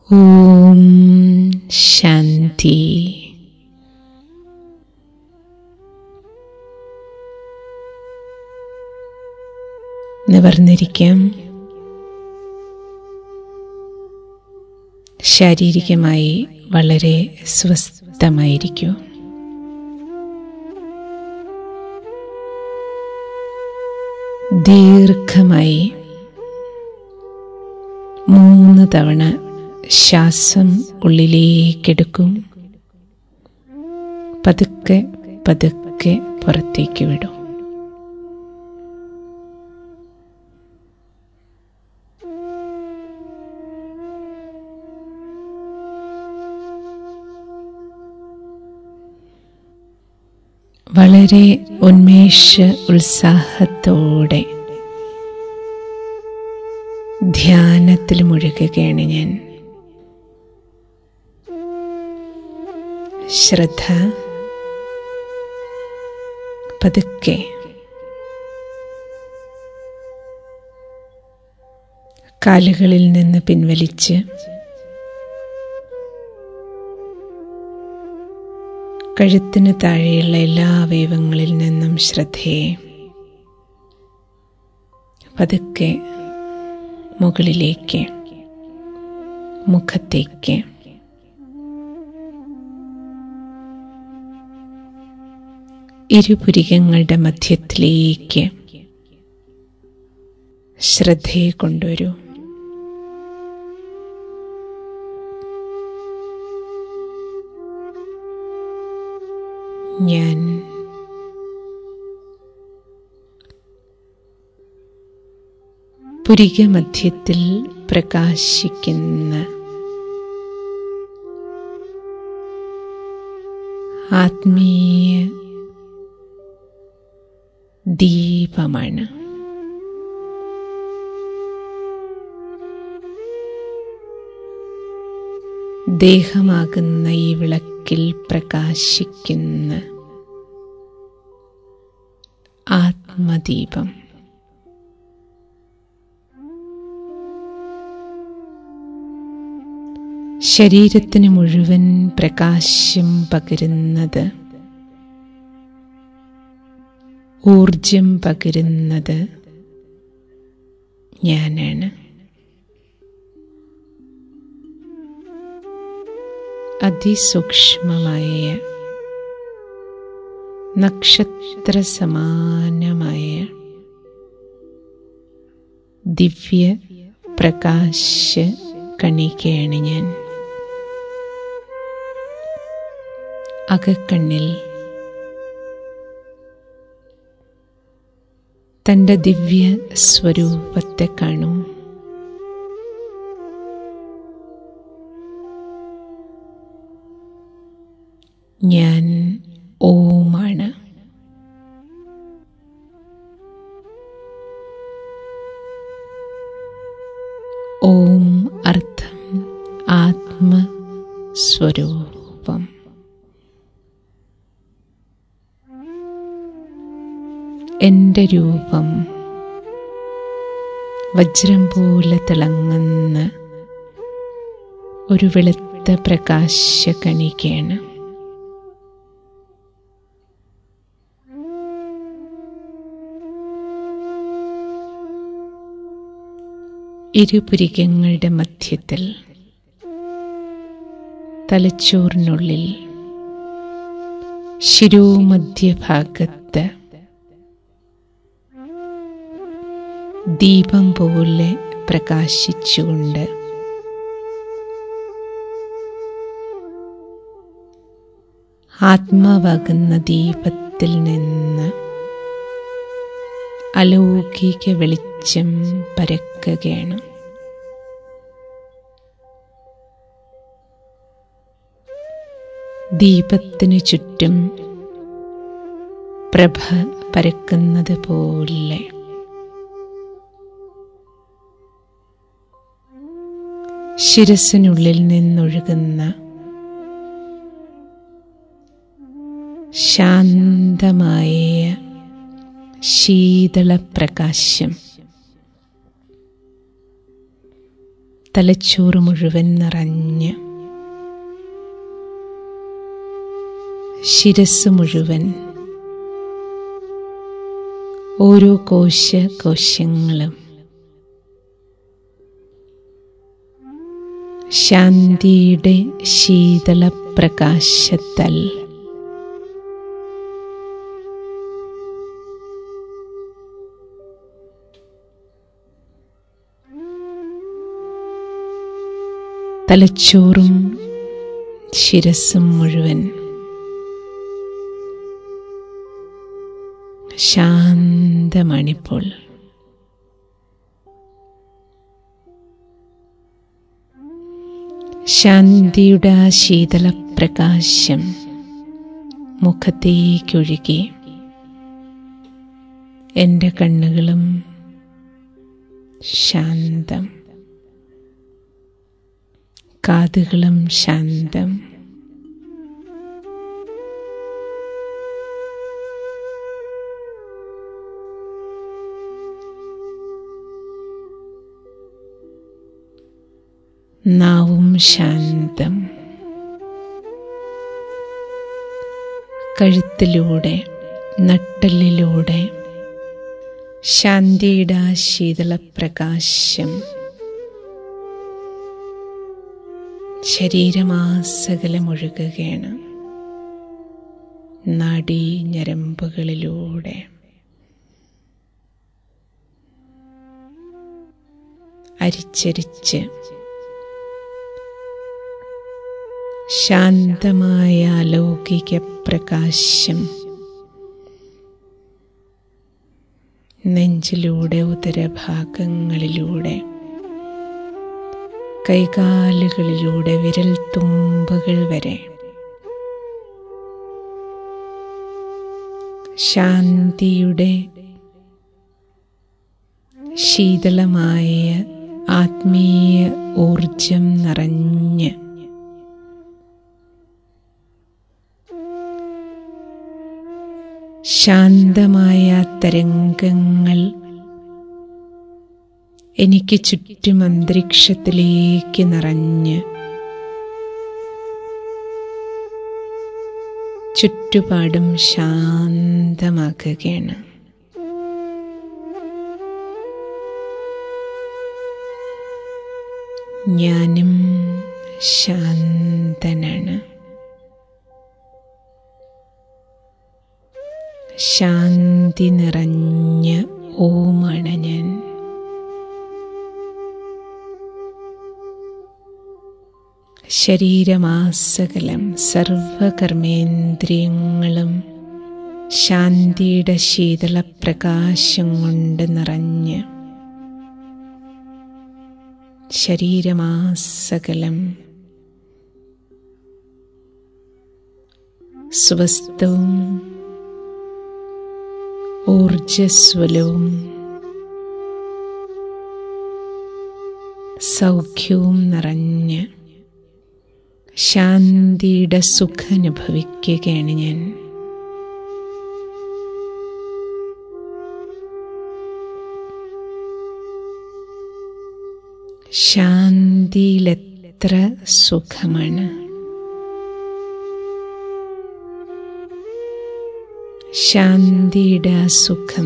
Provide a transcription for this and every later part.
ഓം ശാന്തി നിവർന്നിരിക്കാം ശാരീരികമായി വളരെ സ്വസ്ഥമായിരിക്കൂ ദീർഘമായി മൂന്ന് തവണ ശ്വാസം ഉള്ളിലേക്കെടുക്കും പതുക്കെ പതുക്കെ പുറത്തേക്ക് വിടും വളരെ ഉന്മേഷ ഉത്സാഹത്തോടെ ധ്യാനത്തിൽ മുഴുകുകയാണ് ഞാൻ ശ്രദ്ധ പതുക്കെ കാലുകളിൽ നിന്ന് പിൻവലിച്ച് കഴുത്തിന് താഴെയുള്ള എല്ലാ അവയവങ്ങളിൽ നിന്നും ശ്രദ്ധയെ പതുക്കെ മുകളിലേക്ക് മുഖത്തേക്ക് ഇരുപുരികങ്ങളുടെ മധ്യത്തിലേക്ക് ശ്രദ്ധയെ കൊണ്ടുവരൂ ഞാൻ പുരിക മധ്യത്തിൽ പ്രകാശിക്കുന്ന ആത്മീയ ദീപമാണ് ദേഹമാകുന്ന ഈ വിളക്കിൽ പ്രകാശിക്കുന്ന ആത്മദീപം ശരീരത്തിന് മുഴുവൻ പ്രകാശം പകരുന്നത് ഊർജം പകരുന്നത് ഞാനാണ് അതിസൂക്ഷ്മമായ നക്ഷത്ര സമാനമായ ദിവ്യ പ്രകാശ കണികയാണ് ഞാൻ അകക്കണ്ണിൽ തൻ്റെ ദിവ്യ സ്വരൂപത്തെ കാണും ഞാൻ ഓമാണ് ഓം അർത്ഥം ആത്മസ്വരൂപം എൻ്റെ രൂപം വജ്രം പോലെ തിളങ്ങുന്ന ഒരു വെളുത്ത പ്രകാശകണികയാണ് ഇരുപുരികങ്ങളുടെ മധ്യത്തിൽ തലച്ചോറിനുള്ളിൽ ശിരോമധ്യഭാഗത്ത് ദീപം പോലെ പ്രകാശിച്ചുകൊണ്ട് ആത്മാവാകുന്ന ദീപത്തിൽ നിന്ന് അലൗകിക വെളിച്ചം പരക്കുകയാണ് ദീപത്തിനു ചുറ്റും പ്രഭ പരക്കുന്നത് പോലെ ശിരസിനുള്ളിൽ നിന്നൊഴുകുന്ന ശാന്തമായ ശീതളപ്രകാശം തലച്ചോറ് മുഴുവൻ നിറഞ്ഞ് ശിരസ് മുഴുവൻ ഓരോ കോശ കോശങ്ങളും ശാന്തിയുടെ ശീതള പ്രകാശത്താൽ തലച്ചോറും ശിരസും മുഴുവൻ ശാന്തമാണിപ്പോൾ ശാന്തിയുടെ ആ ശീതള പ്രകാശം മുഖത്തേക്കൊഴുകി എൻ്റെ കണ്ണുകളും ശാന്തം കാതുകളും ശാന്തം നാവും ശാന്തം കഴുത്തിലൂടെ നട്ടലിലൂടെ ശാന്തിയുടെ ആ ശീതള പ്രകാശം ശരീരമാസകലം ഒഴുകുകയാണ് നാഡീ ഞരമ്പുകളിലൂടെ അരിച്ചരിച്ച് ശാന്തമായ അലൗകിക പ്രകാശം നെഞ്ചിലൂടെ ഉദരഭാഗങ്ങളിലൂടെ കൈകാലുകളിലൂടെ വിരൽ തുമ്പുകൾ വരെ ശാന്തിയുടെ ശീതളമായ ആത്മീയ ഊർജം നിറഞ്ഞ് ശാന്തമായ തരംഗങ്ങൾ എനിക്ക് ചുറ്റും അന്തരീക്ഷത്തിലേക്ക് നിറഞ്ഞ് ചുറ്റുപാടും ശാന്തമാക്കുകയാണ് ഞാനും ശാന്തനാണ് ശാന്തി നിറഞ്ഞ ഓമാണ് ഞാൻ ശരീരമാസകലം സർവകർമ്മേന്ദ്രിയങ്ങളും ശാന്തിയുടെ ശീതള പ്രകാശം കൊണ്ട് നിറഞ്ഞ് ശരീരമാസകലം സ്വസ്ഥവും ഊർജസ്വലവും സൗഖ്യവും നിറഞ്ഞ് ശാന്തിയുടെ സുഖനുഭവിക്കുകയാണ് ഞാൻ ശാന്തിയിലെത്ര സുഖമാണ് ശാന്തിയുടെ ആ സുഖം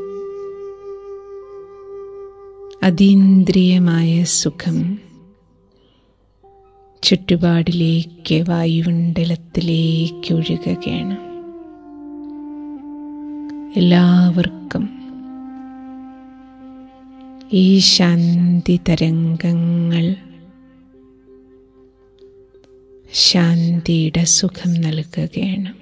അതീന്ദ്രിയമായ സുഖം ചുറ്റുപാടിലേക്ക് വായുമണ്ഡലത്തിലേക്ക് ഒഴുകുകയാണ് എല്ലാവർക്കും ഈ ശാന്തി തരംഗങ്ങൾ ശാന്തിയുടെ സുഖം നൽകുകയാണ്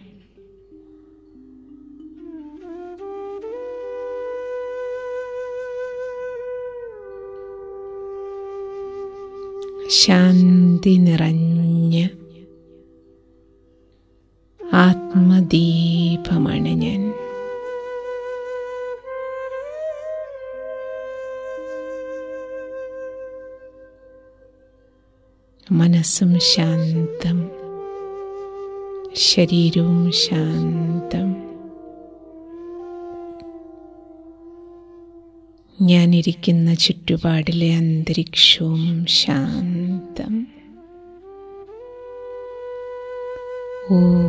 ശാന്തി നിറഞ്ഞ ആത്മദീപമാണ് ഞാൻ മനസ്സും ശാന്തം ശരീരവും ശാന്തം ഞാനിരിക്കുന്ന ചുറ്റുപാടിലെ അന്തരീക്ഷവും ശാന്തം ഓ